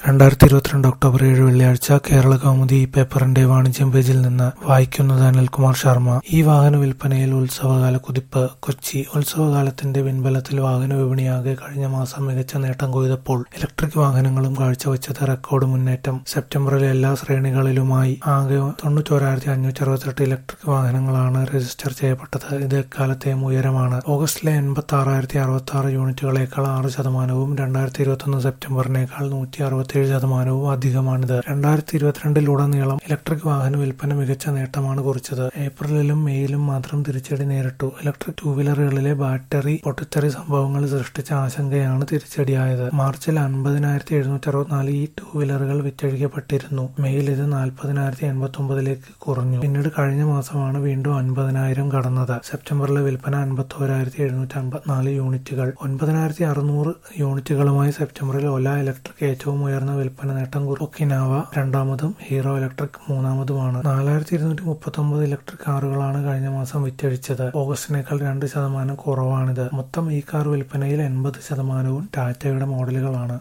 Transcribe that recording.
രണ്ടായിരത്തി ഇരുപത്തിരണ്ട് ഒക്ടോബർ ഏഴ് വെള്ളിയാഴ്ച കേരള കൗമുദി ഈ പേപ്പറിന്റെ വാണിജ്യം പേജിൽ നിന്ന് വായിക്കുന്നത് അനിൽകുമാർ ശർമ്മ ഈ വാഹന വിൽപ്പനയിൽ ഉത്സവകാല കുതിപ്പ് കൊച്ചി ഉത്സവകാലത്തിന്റെ പിൻബലത്തിൽ വാഹന വിപണിയാകെ കഴിഞ്ഞ മാസം മികച്ച നേട്ടം കൊയ്തപ്പോൾ ഇലക്ട്രിക് വാഹനങ്ങളും കാഴ്ചവെച്ചത് റെക്കോർഡ് മുന്നേറ്റം സെപ്റ്റംബറിലെ എല്ലാ ശ്രേണികളിലുമായി ആകെ തൊണ്ണൂറ്റോരായിരത്തി അഞ്ഞൂറ്റി അറുപത്തെട്ട് ഇലക്ട്രിക് വാഹനങ്ങളാണ് രജിസ്റ്റർ ചെയ്യപ്പെട്ടത് ഇത് എക്കാലത്തെയും ഉയരമാണ് ഓഗസ്റ്റിലെ എൺപത്തി ആറായിരത്തി അറുപത്തി ആറ് യൂണിറ്റുകളേക്കാൾ ആറ് ശതമാനവും രണ്ടായിരത്തി ഇരുപത്തൊന്ന് സെപ്റ്റംബറിനേക്കാൾ നൂറ്റി അറുപത്തിയേഴ് ശതമാനവും അധികമാണിത് രണ്ടായിരത്തി ഇരുപത്തിരണ്ടിലുടനീളം ഇലക്ട്രിക് വാഹന വിൽപ്പന മികച്ച നേട്ടമാണ് കുറിച്ചത് ഏപ്രിലിലും മെയ്യിലും മാത്രം തിരിച്ചടി നേരിട്ടു ഇലക്ട്രിക് ടൂ വീലറുകളിലെ ബാറ്ററി പൊട്ടിത്തെറി സംഭവങ്ങൾ സൃഷ്ടിച്ച ആശങ്കയാണ് തിരിച്ചടിയായത് മാർച്ചിൽ അൻപതിനായിരത്തി എഴുന്നൂറ്റി അറുപത്തിനാല് ഈ ടൂ വീലറുകൾ വിറ്റഴിക്കപ്പെട്ടിരുന്നു മെയ്യിൽ ഇത് നാൽപ്പതിനായിരത്തി എൺപത്തി ഒമ്പതിലേക്ക് കുറഞ്ഞു പിന്നീട് കഴിഞ്ഞ മാസമാണ് വീണ്ടും അൻപതിനായിരം കടന്നത് സെപ്റ്റംബറിലെ വിൽപ്പന അൻപത്തോരായിരത്തി എഴുന്നൂറ്റി അമ്പത്തിനാല് യൂണിറ്റുകൾ ഒൻപതിനായിരത്തി അറുന്നൂറ് യൂണിറ്റുകളുമായി സെപ്റ്റംബറിൽ ഒല ഇലക്ട്രിക് ഏറ്റവും ഉയർന്ന വിൽപ്പന നേട്ടം കുറിച്ചു ഒക്കിനാവ രണ്ടാമതും ഹീറോ ഇലക്ട്രിക് മൂന്നാമതുമാണ് നാലായിരത്തി ഇരുന്നൂറ്റി മുപ്പത്തി ഒമ്പത് ഇലക്ട്രിക് കാറുകളാണ് കഴിഞ്ഞ മാസം വിറ്റഴിച്ചത് ഓഗസ്റ്റിനേക്കാൾ രണ്ട് ശതമാനം കുറവാണിത് മൊത്തം ഈ കാർ വിൽപ്പനയിൽ എൺപത് ശതമാനവും ടാറ്റയുടെ മോഡലുകളാണ്